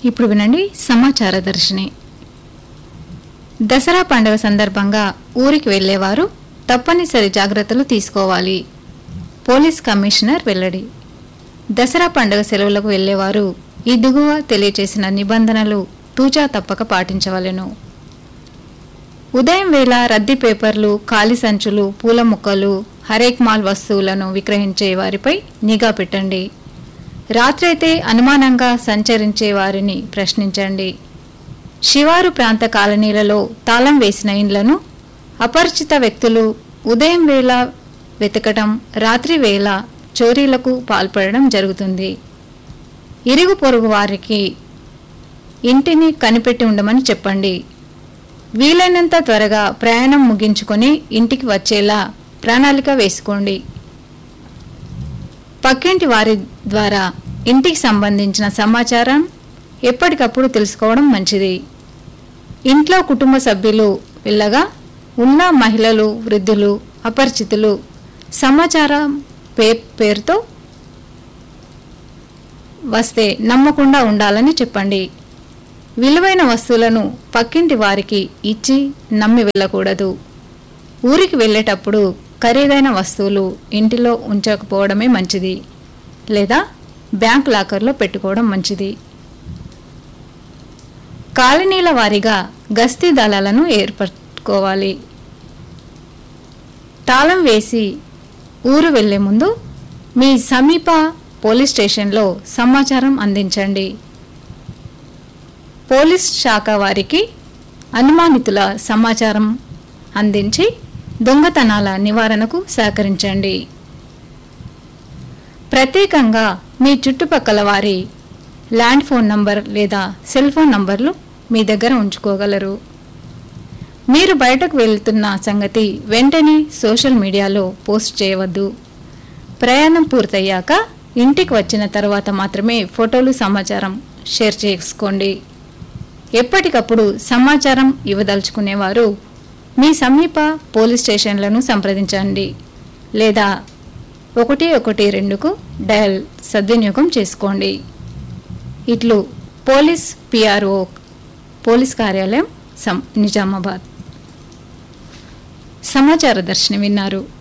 ఇప్పుడు వినండి సమాచార దర్శిని దసరా పండుగ సందర్భంగా ఊరికి వెళ్లేవారు తప్పనిసరి జాగ్రత్తలు తీసుకోవాలి పోలీస్ కమిషనర్ వెల్లడి దసరా పండుగ సెలవులకు వెళ్లేవారు ఈ దిగువ తెలియచేసిన నిబంధనలు తూచా తప్పక పాటించవలెను ఉదయం వేళ రద్దీ పేపర్లు ఖాళీ సంచులు పూల మొక్కలు హరేక్ మాల్ వస్తువులను విక్రయించే వారిపై నిఘా పెట్టండి రాత్రైతే అనుమానంగా సంచరించే వారిని ప్రశ్నించండి శివారు ప్రాంత కాలనీలలో తాళం వేసిన ఇండ్లను అపరిచిత వ్యక్తులు ఉదయం వేళ వెతకటం రాత్రి వేళ చోరీలకు పాల్పడడం జరుగుతుంది ఇరుగు పొరుగు వారికి ఇంటిని కనిపెట్టి ఉండమని చెప్పండి వీలైనంత త్వరగా ప్రయాణం ముగించుకొని ఇంటికి వచ్చేలా ప్రణాళిక వేసుకోండి పక్కింటి వారి ద్వారా ఇంటికి సంబంధించిన సమాచారం ఎప్పటికప్పుడు తెలుసుకోవడం మంచిది ఇంట్లో కుటుంబ సభ్యులు వెళ్ళగా ఉన్న మహిళలు వృద్ధులు అపరిచితులు సమాచారం పే పేరుతో వస్తే నమ్మకుండా ఉండాలని చెప్పండి విలువైన వస్తువులను పక్కింటి వారికి ఇచ్చి నమ్మి వెళ్ళకూడదు ఊరికి వెళ్ళేటప్పుడు ఖరీదైన వస్తువులు ఇంటిలో ఉంచకపోవడమే మంచిది లేదా బ్యాంక్ లాకర్లో పెట్టుకోవడం మంచిది కాలనీల వారీగా గస్తీ దళాలను ఏర్పరచుకోవాలి తాళం వేసి ఊరు వెళ్లే ముందు మీ సమీప పోలీస్ స్టేషన్లో సమాచారం అందించండి పోలీస్ శాఖ వారికి అనుమానితుల సమాచారం అందించి దొంగతనాల నివారణకు సహకరించండి ప్రత్యేకంగా మీ చుట్టుపక్కల వారి ల్యాండ్ ఫోన్ నంబర్ లేదా సెల్ ఫోన్ నంబర్లు మీ దగ్గర ఉంచుకోగలరు మీరు బయటకు వెళ్తున్న సంగతి వెంటనే సోషల్ మీడియాలో పోస్ట్ చేయవద్దు ప్రయాణం పూర్తయ్యాక ఇంటికి వచ్చిన తర్వాత మాత్రమే ఫోటోలు సమాచారం షేర్ చేసుకోండి ఎప్పటికప్పుడు సమాచారం ఇవ్వదలుచుకునేవారు మీ సమీప పోలీస్ స్టేషన్లను సంప్రదించండి లేదా ఒకటి ఒకటి రెండుకు డయల్ సద్వినియోగం చేసుకోండి ఇట్లు పోలీస్ పిఆర్ఓ పోలీస్ కార్యాలయం సం నిజామాబాద్ సమాచార దర్శనం విన్నారు